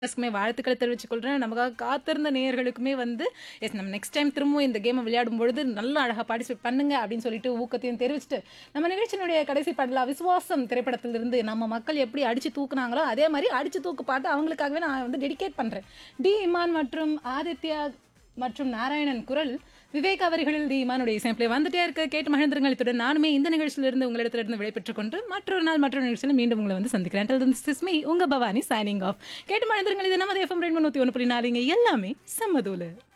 லிசனர்ஸ்க்குமே வாழ்த்துக்களை தெரிவித்துக் கொள்றேன். நமக்காக காத்திருந்த நேயர்களுக்குமே வந்து, எஸ் நம்ம நெக்ஸ்ட் டைம் திரும்பவும் இந்த கேம விளையாடும் பொழுது நல்லா அழகா பார்ட்டிசிபேட் பண்ணுங்க அப்படின்னு சொல்லிட்டு ஊக்கத்தையும் தெரிவிச்சுட்டு, நம்ம நிகழ்ச்சியினுடைய கடைசி பாடலா விசுவாசம் திரைப்படத்திலிருந்து நம்ம மக்கள் எப்படி அடிச்சு தூக்குனாங்களோ, அதே மாரி அடிச்சு தூக்கு பாட்டு அவங்களுக்காகவே நான் வந்து டெடிகேட் பண்றேன். டி. இமான் மற்றும் ஆதித்யா மற்றும் நாராயணன் குரல், விவேக் அவர்களில் டி. இமானுடைய இசையமைப்பிலே வந்துட்டே இருக்கு. கேட்டு மகிழ்ந்திருங்கள். இத்துடன் நானுமே இந்த நிகழ்ச்சியிலிருந்து உங்களிடத்திலிருந்து விடைபெற்றுக் கொண்டு, மற்றொரு நாள் மற்றொரு நிகழ்ச்சியில் மீண்டும் உங்களை வந்து சந்திக்கிறேன். Until then, this is me, உங்க பவானி சைனிங் ஆஃப். கேட்டு மகிழ்ந்திருங்கள். இது நமது எஃப்எம் ரெண்டு நூத்தி ஒன்று புள்ளி நாலு. இங்க எல்லாமே செம்மதூளு.